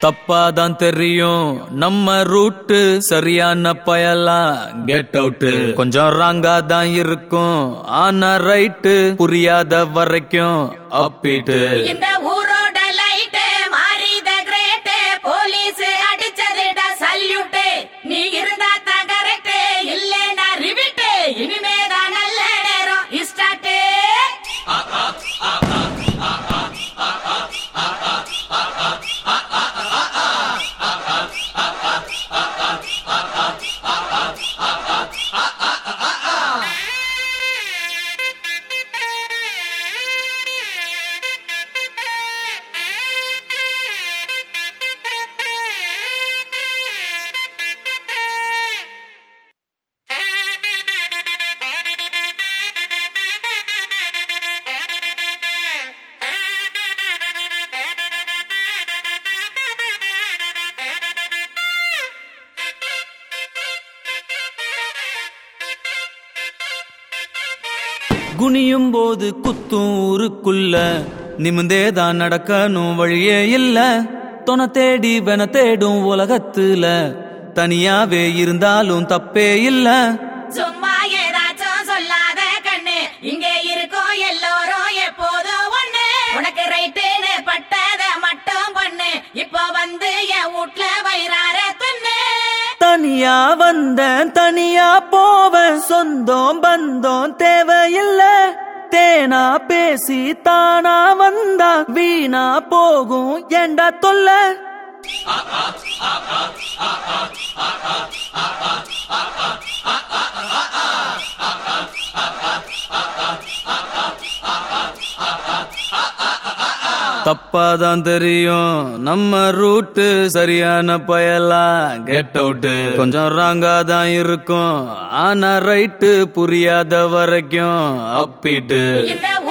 தப்பாதான் தெரியும் நம்ம ரூட்டு சரியான பயலாம் கெட் அவுட் கொஞ்சம் ராங்கா தான் இருக்கும் ஆனா ரைட்டு புரியாத வரைக்கும் அப்பீட்டு இந்த ஊரோட லைட் மாறித கிரேட் போலீஸ் அடிச்சதுடா சல்யூட் நீ இருந்தா தான் கரெக்ட் இல்லனா ரிவிட் இனிமேதான் நல்ல நேரம் ஸ்டார்ட் குனியும் போது குத்தும் ஊருக்குள்ள நிமிந்தே தான் நடக்கணும் வழியே இல்ல தொண தேடி வென தேடும் உலகத்துல தனியாவே இருந்தாலும் தப்பே இல்ல சும்மா ஏதாச்சும் சொல்லாத கண்ணு இங்க இருக்கோம் எல்லோரும் எப்போதும் ஒண்ணு உனக்கு ரைட்டுன்னு பட்டத மட்டும் பண்ணு இப்போ வந்து என் வீட்ல வயிறார துண்ணு தனியா வந்தேன் தனியா போவேன் சொந்தம் பந்தம் தேவையில்ல தேனா பேசி தானா வந்தா வீணா போகும் ஏண்டா தொல்லை தப்பாதான் தெரியும் நம்ம ரூட்டு சரியான பயலாம் கெட் அவுட் கொஞ்சம் ராங்கா தான் இருக்கும் ஆனா ரைட்டு புரியாத வரைக்கும் அப்பீட்டு இந்த